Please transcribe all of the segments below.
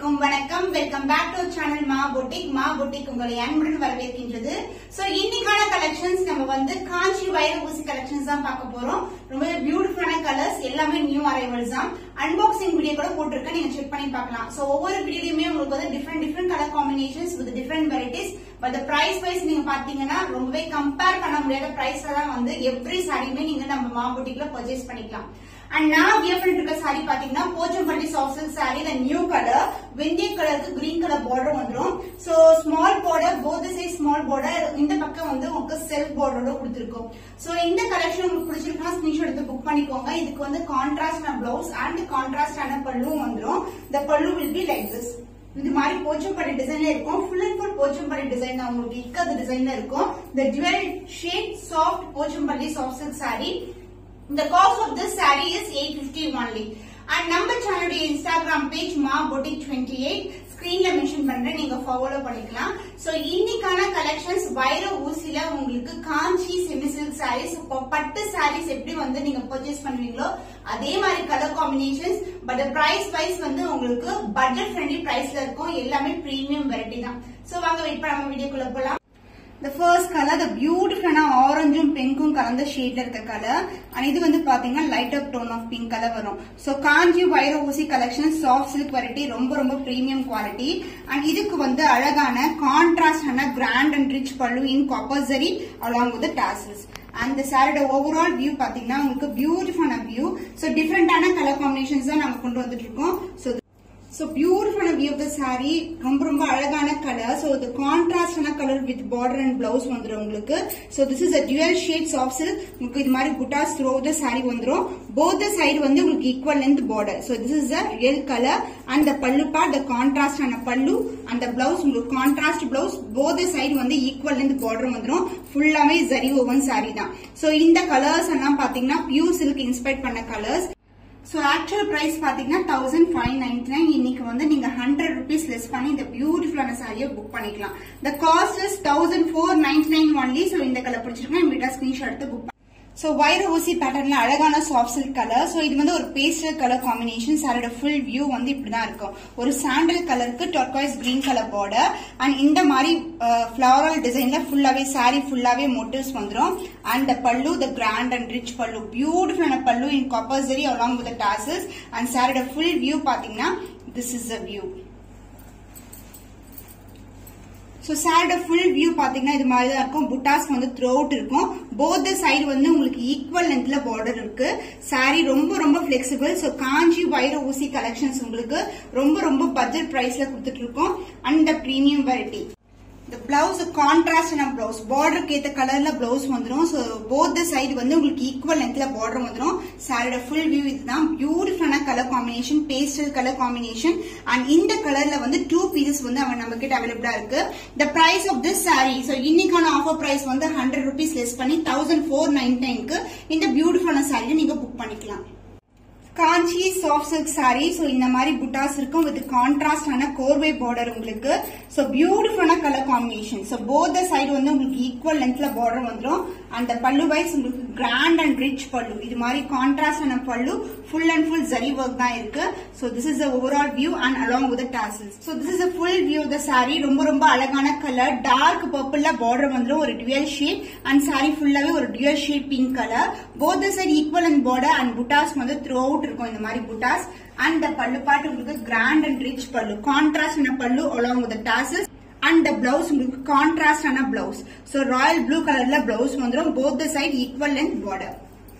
அனைவருக்கும் வணக்கம் welcome back to channel Maa boutique Maa boutique உங்களை அன்புடன் வரவேற்கின்றது சோ இன்னைக்கான கலெக்ஷன்ஸ் நம்ம வந்து காஞ்சி வயர் ஊசி கலெக்ஷன்ஸ் தான் பார்க்க போறோம் ரொம்ப பியூட்டிஃபுல்லான கலர்ஸ் எல்லாமே நியூ அரைவல்ஸ் தான் அன்பாக்சிங் வீடியோ கூட போட்டிருக்கேன் நீங்க செக் பண்ணி பார்க்கலாம் சோ ஒவ்வொரு வீடியோலயுமே உங்களுக்கு வந்து different different colour combinations with different varieties but price wise நீங்க பாத்தீங்கன்னா ரொம்பவே கம்பேர் பண்ண முடியாத பிரைஸ்ல தான் வந்து எவ்ரி சாரியுமே நீங்க நம்ம மா பொட்டிக்ல பர்ச்சேஸ் பண்ணிக்கலாம் அண்ட் நான் வியர் பண்ணிட்டு இருக்க சாரி பாத்தீங்கன்னா போச்சம்பள்ளி சாஃப்ட் சில்க் சாரி இந்த நியூ கலர் வெந்தய கலருக்கு கிரீன் கலர் பார்டர் வந்துரும் சோ ஸ்மால் பார்டர் போத் சைஸ் ஸ்மால் பார்டர் இந்த பக்கம் வந்து உங்களுக்கு செல்ஃப் பார்டரோட கொடுத்துருக்கோம் சோ இந்த கலெக்ஷன் உங்களுக்கு பிடிச்சிருக்குன்னா ஸ்கிரீன்ஷாட் எடுத்து புக் பண்ணிக்கோங்க இதுக்கு வந்து கான்ட்ராஸ்டான பிளவுஸ் அண்ட் கான்ட்ராஸ்டான பல்லுவும் வந்துரும் இந்த பல்லு வில் பி லைக் திஸ் இது மாதிரி போச்சம்பள்ளி டிசைன்ல இருக்கும் full and full Pochampally design தான் உங்களுக்கு இக்கது டிசைன்ல இருக்கும் இந்த jewel shade soft Pochampally soft silk sari The cost of this saree is 850 only. And நம்ம சேனலுடைய Instagram page Maa boutique twenty eight ஸ்கிரீன்ல மென்ஷன் பண்றேன் நீங்க ஃபாலோ பண்ணிக்கலாம் சோ இன்னைக்கான கலெக்ஷன்ஸ் வைர ஊசில உங்களுக்கு காஞ்சி செமி சில்க் சாரீஸ் பட்டு சாரீஸ் எப்படி வந்து நீங்க பர்ச்சேஸ் பண்ணுவீங்களோ அதே மாதிரி colour combinations but price wise வந்து உங்களுக்கு பட்ஜெட் ஃப்ரெண்ட்லி பிரைஸ்ல இருக்கும் எல்லாமே பிரீமியம் வெரைட்டி தான் சோ வாங்க வெயிட் பண்ணாம வீடியோக்குள்ள போலாம் இந்த ஃபர்ஸ்ட் கலர் the பியூட்டிஃபுல்லான ஆரஞ்சும் பிங்க்கும் கலந்த ஷேட்ல இருக்க கலர் அண்ட் இது வந்து பாத்தீங்கன்னா light up tone of pink colour வரும் so Kanchi Vaira Oosi collection soft silk variety ரொம்ப ரொம்ப பிரீமியம் குவாலிட்டி அண்ட் இதுக்கு வந்து அழகான கான்ட்ராஸ்டான grand and rich pallu in copper zari along with tassels அந்த சாரியோட ஓவரால் வியூ பாத்தீங்கன்னா உங்களுக்கு பியூட்டிஃபுல்லான வியூ சோ டிஃப்ரெண்டான கலர் காம்பினேஷன்ஸ் தான் நம்ம கொண்டு வந்துட்டு இருக்கோம் சோ ஸோ பியூட்டிஃபுல்லான வியூ ஆஃப் த சாரி ரொம்ப ரொம்ப அழகான கலர் ஸோ இது கான்ட்ராஸ்டான colour with border and blouse வந்துடும் உங்களுக்கு so this is a dual shades of silk உங்களுக்கு இது மாதிரி புட்டாஸ் த்ரோ த சாரி வந்துடும் போத் த சைடு வந்து உங்களுக்கு equal length border so this is a real colour and the pallu part the கான்ட்ராஸ்டான பல்லு அந்த பிளவுஸ் உங்களுக்கு contrast blouse both the side வந்து ஈக்குவல் லென்த் பார்டர் வந்துடும் ஃபுல்லாவே ஜரி ஓவன் சாரி தான் ஸோ இந்த கலர்ஸ் எல்லாம் பாத்தீங்கன்னா பியூர் சில்க் இன்ஸ்பைர் பண்ண கலர்ஸ் ஸோ ஆக்சுவல் பிரைஸ் பாத்தீங்கன்னா தௌசண்ட் ஃபைவ் நைன்டி நைன் இன்னைக்கு வந்து நீங்க ஹண்ட்ரட் ருபீஸ் லெஸ் பண்ணி இந்த பியூட்டிஃபுல்லான சாரியை புக் பண்ணிக்கலாம் the cost is thousand four ninety nine only so இந்த கலர் பிடிச்சிருக்கா எங்கிட்ட ஸ்கிரீன்ஷாட் எடுத்து புக் ஸோ வைர ஊசி பேட்டர்ன்ல அழகான சாஃப்ட் சில்க் கலர் ஸோ இது வந்து ஒரு பேஸ்டல் கலர் காம்பினேஷன் சாரோட ஃபுல் வியூ வந்து இப்படிதான் இருக்கும் ஒரு சாண்டல் கலருக்கு turquoise green colour border and இந்த மாதிரி ஃபிளவரல் டிசைன்ல ஃபுல்லாவே சாரி ஃபுல்லாவே மோட்டிவ்ஸ் வந்துடும் அண்ட் த பல்லு த கிராண்ட் அண்ட் ரிச் பல்லு பியூட்டிஃபுல்லான pallu in copper zari along with tassels and சாரோட ஃபுல் வியூ பாத்தீங்கன்னா this is a view so சாரோட ஃபுல் வியூ பாத்தீங்கன்னா இது மாதிரி தான் இருக்கும் புட்டாஸ் வந்து த்ரூ அவுட் இருக்கும் போத் சைடு வந்து உங்களுக்கு ஈக்குவல் லென்த்ல பார்டர் இருக்கு சாரி ரொம்ப ரொம்ப பிளெக்சிபிள் ஸோ காஞ்சி வைர ஊசி கலெக்ஷன்ஸ் உங்களுக்கு ரொம்ப ரொம்ப பட்ஜெட் பிரைஸ்ல கொடுத்துட்டு இருக்கோம் அண்ட் பிரீமியம் வெரைட்டி இந்த பிளவுஸ் கான்ட்ராஸ்டான பிளவுஸ் பார்டருக்கு ஏத்த கலர்ல பிளவுஸ் வந்துடும் ஸோ போத் சைடு வந்து உங்களுக்கு ஈக்குவல் லென்த்ல பார்டர் வந்துடும் சாரியோட ஃபுல் வியூ இதுதான் பியூட்டிஃபுல்லான colour combination pastel colour combination and இந்த கலர்ல வந்து டூ பீசஸ் வந்து அவன் நம்ம கிட்ட அவைலபிளா இருக்கு the price of this sari so இன்னைக்கான ஆஃபர் பிரைஸ் வந்து ஹண்ட்ரட் ருபீஸ் லெஸ் பண்ணி தௌசண்ட் ஃபோர் நைன் நைன்க்கு இந்த பியூட்டிஃபுல்லான சாரியை நீங்க புக் பண்ணிக்கலாம் Kanchi soft silk sari so இந்த மாதிரி புட்டாஸ் இருக்கும் வித் கான்ட்ராஸ்டான கோர்வை பார்டர் உங்களுக்கு ஸோ பியூட்டிஃபுல்லான colour combination so both side வந்து உங்களுக்கு ஈக்குவல் லென்த்ல பார்டர் வந்துடும் அந்த பல்லு வைஸ் உங்களுக்கு கிராண்ட் அண்ட் ரிச் பல்லு இது மாதிரி கான்ட்ராஸ்டான pallu full and full zari work தான் இருக்கு so this is overall view and along with tassels so this is full view the sari ரொம்ப ரொம்ப அழகான கலர் டார்க் பர்பிள்ல பார்டர் வந்துடும் ஒரு டுவெல் ஷேட் அண்ட் சாரி ஃபுல்லாவே ஒரு dual shade pink colour both side equal and border and buttas வந்து throughout இருக்கும் இந்த மாதிரி புட்டாஸ் அண்ட் த பல்லு பாட்டு உங்களுக்கு grand and rich pallu contrast pallu along with tassels and the blouse உங்களுக்கு கான்ட்ராஸ்ட் ஆன பிளவுஸ் சோ ராயல் ப்ளூ கலர்ல பிளவுஸ் வந்துடும் both the side equal length border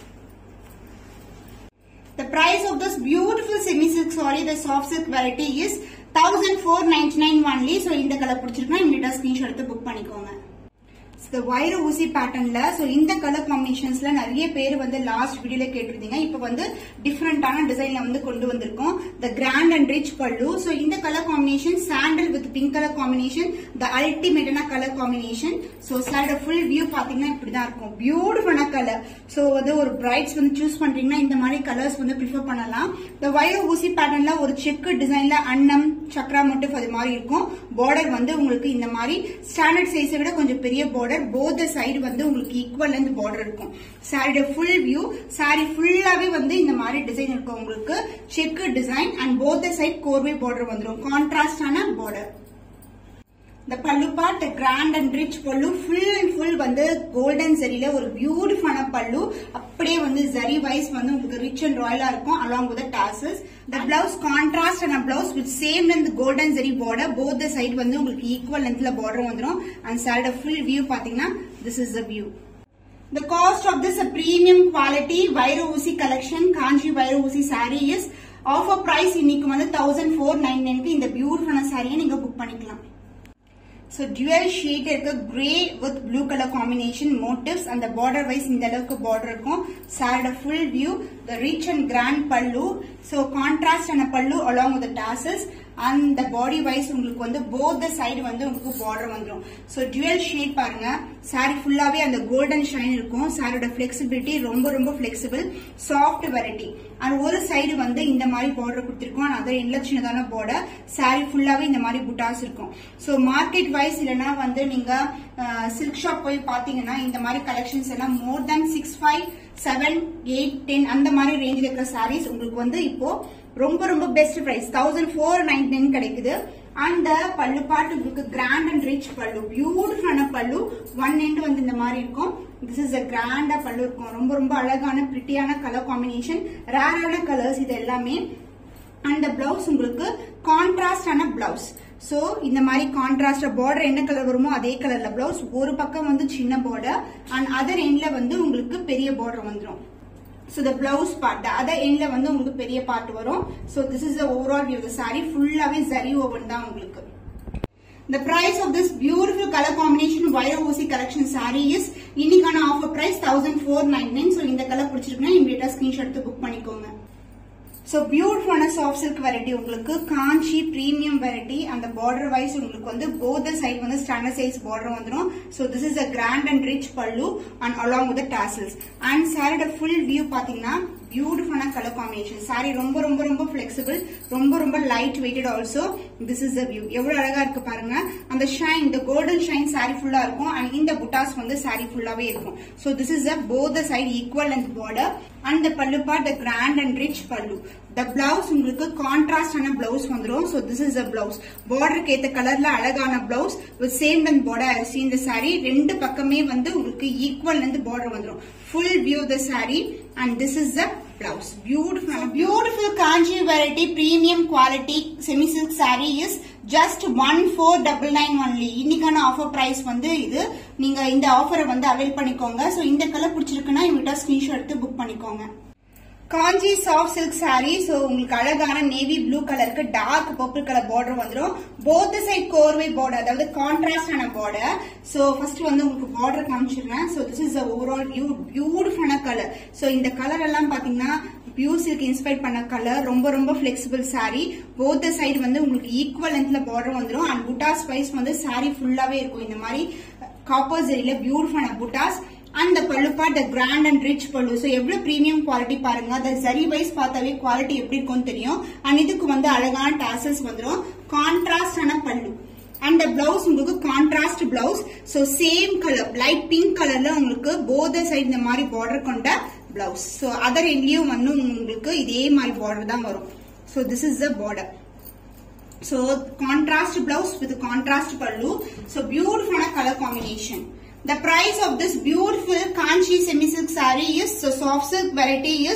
The price of this beautiful semi silk saree, the soft silk variety is 1499 only. So இந்த colour பிடிச்சிருக்கா இமீடியட்டா screenshot எடுத்து book பண்ணிக்கோங்க இந்த வைர ஊசி பேட்டர்ன்ல சோ இந்த கலர் காம்பினேஷன்ஸ்ல நிறைய பேர் வந்து லாஸ்ட் வீடியோல கேட்டிருந்தீங்க இப்ப வந்து டிஃப்ரெண்டான டிசைன்ல வந்து கொண்டு வந்திருக்கோம் the grand and rich pallu so இந்த colour combination sandal with pink colour combination the அல்டிமேட்டான கலர் காம்பினேஷன் சோ சாரோட ஃபுல் வியூ பாத்தீங்கன்னா இப்படிதான் இருக்கும் பியூட்டிஃபுல்லான கலர் சோ வந்து ஒரு பிரைட்ஸ் வந்து சூஸ் பண்றீங்கன்னா இந்த மாதிரி கலர்ஸ் வந்து ப்ரிஃபர் பண்ணலாம் இந்த வைர ஊசி பேட்டர்ன்ல ஒரு செக்கு டிசைன்ல அன்னம் சக்ரா மோட்டிவ் அது மாதிரி இருக்கும் பார்டர் வந்து உங்களுக்கு இந்த மாதிரி ஸ்டாண்டர்ட் சைஸை விட கொஞ்சம் பெரிய பார்டர் போத சைடு வந்து உங்களுக்கு ஈக்குவல் லென்த் பார்டர் இருக்கும் சாரியோட ஃபுல் வியூ சாரி ஃபுல்லாவே வந்து இந்த மாதிரி டிசைன் இருக்கும் உங்களுக்கு check design and both side கோர்வே பார்டர் வந்துடும் கான்ட்ராஸ்டான பார்டர் இந்த pallu part grand and rich pallu full and full வந்து கோல்டன் ஜரியில ஒரு பியூட்டிஃபுல்லான பல்லு அப்படியே வந்து ஜரி வைஸ் வந்து உங்களுக்கு ரிச் அண்ட் ராயலா இருக்கும் அலாங் வித் டாசஸ் இந்த blouse contrast and blouse with same length golden zari border both the side வந்து உங்களுக்கு ஈக்குவல் லென்த்ல பார்டர் வந்துடும் அண்ட் சாரோட ஃபுல் வியூ பாத்தீங்கன்னா this is the view The cost of this a premium quality Vaira Usi collection Kanji Vaira Usi saree is offer price இன்னைக்கு வந்து thousand four nine நைன்க்கு இந்த பியூட்டிஃபுல்லான சாரியை நீங்க புக் பண்ணிக்கலாம் ஸோ டியூவல் ஷேட் இருக்க grey with blue colour combination motifs அந்த பார்டர் வைஸ் இந்த அளவுக்கு பார்டர் இருக்கும் சாரோட full view the rich and grand pallu so contrast ஆன பல்லு அலாங் வித் டாசஸ் அந்த பாடி வைஸ் உங்களுக்கு வந்து போத் த சைடு வந்து உங்களுக்கு பார்டர் வந்துடும் ஸோ டியூவல் ஷேட் பாருங்க சாரி ஃபுல்லாவே அந்த கோல்டன் ஷைன் இருக்கும் சாரியோட ஃபிளெக்சிபிலிட்டி ரொம்ப ரொம்ப ஃபிளெக்சிபிள் சாஃப்ட் வெரைட்டி அண்ட் ஒரு சைடு வந்து இந்த மாதிரி பார்டர் கொடுத்திருக்கோம் and அதர் எண்ணில் சின்னதான பார்டர் சாரி ஃபுல்லாவே இந்த மாதிரி புட்டாஸ் இருக்கும் ஸோ மார்க்கெட் வைஸ் இல்லைன்னா வந்து நீங்க சில்க் ஷாப் போய் பாத்தீங்கன்னா இந்த மாதிரி கலெக்ஷன்ஸ் எல்லாம் more than six five seven eight ten அந்த மாதிரி ரேஞ்சில் இருக்கிற சாரீஸ் உங்களுக்கு வந்து இப்போ ரொம்ப ரொம்ப best price thousand four nine nine கிடைக்குது அந்த பல்லு பாட்டு உங்களுக்கு கிராண்ட் அண்ட் ரிச் பல்லு பியூட்டிஃபுல்லான பல்லு ஒன் எண்ட் வந்து இந்த மாதிரி இருக்கும் திஸ் இஸ் அ கிராண்டா பல்லு இருக்கும் ரொம்ப ரொம்ப அழகான பிரிட்டியான கலர் காம்பினேஷன் ரேரான கலர்ஸ் இது எல்லாமே அந்த பிளவுஸ் உங்களுக்கு கான்ட்ராஸ்டான பிளவுஸ் சோ இந்த மாதிரி கான்ட்ராஸ்ட் பார்டர் என்ன கலர் வருமோ அதே கலர்ல பிளவுஸ் ஒரு பக்கம் வந்து சின்ன பார்டர் அண்ட் அதர் எண்ட்ல வந்து உங்களுக்கு பெரிய பார்டர் வந்துடும் so the blouse part other எண்ட்ல வந்து உங்களுக்கு பெரிய பார்ட் வரும் so this is the overall view the sari ஃபுல்லாவே ஜரி ஓவன் தான் உங்களுக்கு The price of this beautiful color combination wire OC collection saree is இன்னைக்கான offer price 1499 so இந்த கலர் பிடிச்சிருக்குன்னா இமீடியட்டா ஸ்கிரீன்ஷாட் எடுத்து புக் பண்ணிக்கோங்க ஸோ பியூட்டிஃபுல்லான சாஃப்ட் சில்க் வெரைட்டி உங்களுக்கு காஞ்சி பிரீமியம் வெரைட்டி அந்த பார்டர் வைஸ் உங்களுக்கு வந்து போத சைட் வந்து ஸ்டாண்டர்ட் சைஸ் பார்டர் வந்துடும் so this is a grand and rich pallu and along with tassels and சாரியோட ஃபுல் வியூ பாத்தீங்கன்னா பியூட்டிஃபுல்லான கலர் காம்பினேஷன் சாரி ரொம்ப ரொம்ப ரொம்ப ஃபிளெக்சிபிள் ரொம்ப ரொம்ப light weighted also this is the view எவ்வளவு அழகா இருக்கு பாருங்க அந்த ஷைன் இந்த கோல்டன் ஷைன் சாரி ஃபுல்லா இருக்கும் அண்ட் இந்த புட்டாஸ் வந்து சாரி ஃபுல்லாவே இருக்கும் so this is a both side equal and border and pallu part the grand and rich pallu the blouse உங்களுக்கு கான்ட்ராஸ்டான பிளவுஸ் வந்துடும் so this is a blouse பார்டருக்கு ஏத்த கலர்ல அழகான blouse with same length border சி இந்த சாரி ரெண்டு பக்கமே வந்து உங்களுக்கு ஈக்குவல் லென்த் பார்டர் வந்துடும் full view the sari and this is the blouse beautiful beautiful kanji variety premium quality semi silk saree is just one four double nine only இன்னைக்கான offer price வந்து இது நீங்க இந்த ஆஃபரை வந்து அவைல் பண்ணிக்கோங்க சோ இந்த கலர் பிடிச்சிருக்குன்னா இவங்கிட்ட ஸ்கிரீன்ஷாட் எடுத்து புக் பண்ணிக்கோங்க Kanchi soft silk saree so உங்களுக்கு அழகான நேவி ப்ளூ கலருக்கு டார்க் பர்பிள் கலர் பார்டர் வந்துடும் போத் சைட் கோர்வை பார்டர் அதாவது கான்ட்ராஸ்டான பார்டர் சோ ஃபர்ஸ்ட் வந்து உங்களுக்கு பார்டர் காமிச்சிடுறேன் so this is overall view பியூட்டிஃபுல்லான கலர் சோ இந்த கலர் எல்லாம் பாத்தீங்கன்னா பியூர் சில்க் இன்ஸ்பைர் பண்ண கலர் ரொம்ப ரொம்ப பிளெக்சிபிள் saree போத் சைடு வந்து உங்களுக்கு ஈக்குவல் லென்த்ல பார்டர் வந்துடும் அண்ட் புட்டாஸ் வைஸ் வந்து saree ஃபுல்லாவே இருக்கும் இந்த மாதிரி காப்பர் ஜெரியில பியூட்டிஃபுல்லான புட்டாஸ் அந்த pallu part grand and rich pallu so எவ்வளவு பிரீமியம் குவாலிட்டி பாருங்க அந்த சரி வைஸ் பார்த்தாவே குவாலிட்டி எப்படி இருக்கும்னு தெரியும் அண்ட் இதுக்கு வந்து அழகான டாசல்ஸ் வந்துடும் கான்ட்ராஸ்டான பல்லு அந்த பிளவுஸ் உங்களுக்கு contrast blouse so same colour light pink கலர்ல உங்களுக்கு போத சைடு இந்த மாதிரி பார்டர் கொண்ட பிளவுஸ் ஸோ அதர் எண்ட்லயும் வந்து உங்களுக்கு இதே மாதிரி பார்டர் தான் வரும் so this is the border So contrast blouse with contrast pallu. So beautiful color combination. The price of this beautiful Kanchi semi silk saree is so soft silk variety is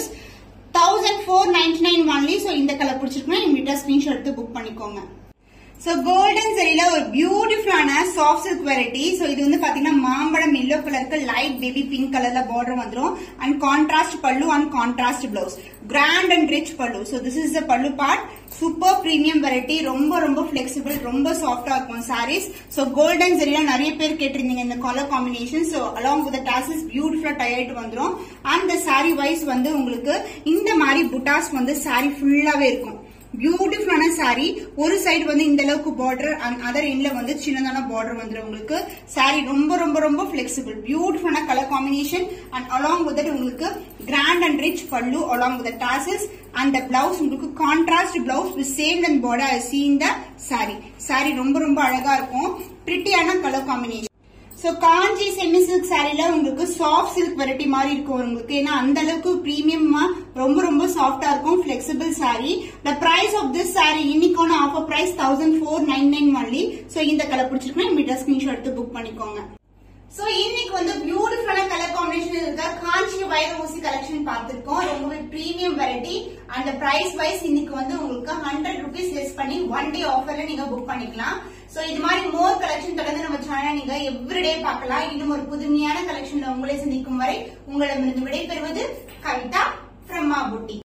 1499 only. So இந்த colour பிடிச்சிருக்குன்னா இமிடியா screenshot எடுத்து book பண்ணிக்கோங்க so golden சரியில ஒரு பியூட்டிஃபுல்லான soft silk variety so இது வந்து பாத்தீங்கன்னா மாம்பழம் எல்லோ கலருக்கு லைட் பேபி பிங்க் கலர்ல பார்டர் வந்துரும் and contrast pallu and contrast blouse grand and rich pallu so this is the pallu part super premium variety ரொம்ப ரொம்ப பிளெக்சிபிள் ரொம்ப சாஃப்டா இருக்கும் சாரீஸ் சோ கோல்டன் சரியில நிறைய பேர் கேட்டிருந்தீங்க இந்த colour combination so along with tassels பியூட்டிஃபுல்லா டயர்ட் வந்துரும் அந்த சாரி வைஸ் வந்து உங்களுக்கு இந்த மாதிரி புட்டாஸ் வந்து சாரி ஃபுல்லாவே இருக்கும் பியூட்டிஃபுல்லான saree ஒரு சைடு வந்து இந்த அளவுக்கு பார்டர் அண்ட் அதர் எண்ட்ல வந்து சின்னதான பார்டர் வந்துடும் உங்களுக்கு saree ரொம்ப ரொம்ப ரொம்ப பிளெக்சிபிள் பியூட்டிஃபுல்லான colour combination and along with உங்களுக்கு grand and rich pallu along with tassels and the blouse உங்களுக்கு contrast blouse with same and border seen the saree saree ரொம்ப ரொம்ப அழகா இருக்கும் பிரிட்டியான colour combination so Kanchi semi silk சாரில உங்களுக்கு சாஃப்ட் சில்க் வெரைட்டி மாதிரி இருக்கும் உங்களுக்கு ஏன்னா அந்த அளவுக்கு பிரீமியமா ரொம்ப ரொம்ப சாஃப்டா இருக்கும் flexible sari the price of this sari இன்னைக்கான offer price thousand four nine nine only so இந்த கலர் பிடிச்சிருக்குன்னா இமீடியா ஸ்கிரீன்ஷாட் எடுத்து புக் பண்ணிக்கோங்க சோ இன்னைக்கு வந்து பியூட்டிஃபுல்லான கலர் காம்பினேஷன் இருக்க காஞ்சி வைர ஊசி கலெக்ஷன் பார்த்திருக்கோம் ரொம்பவே பிரீமியம் வெரைட்டி அந்த பிரைஸ் வைஸ் இன்னைக்கு வந்து உங்களுக்கு ஹண்ட்ரட் ருபீஸ் லெஸ் பண்ணி ஒன் டே ஆஃபர்ல நீங்க புக் பண்ணிக்கலாம் சோ இது மாதிரி மோர் கலெக்ஷன் தொடர்ந்து நம்ம சேனல் நீங்க எவ்ரிடே பார்க்கலாம் இன்னும் ஒரு புதுமையான கலெக்ஷன்ல உங்களை சந்திக்கும் வரை உங்களிடமிருந்து விடைபெறுவது கவிதா ஃப்ரம் மா புட்டி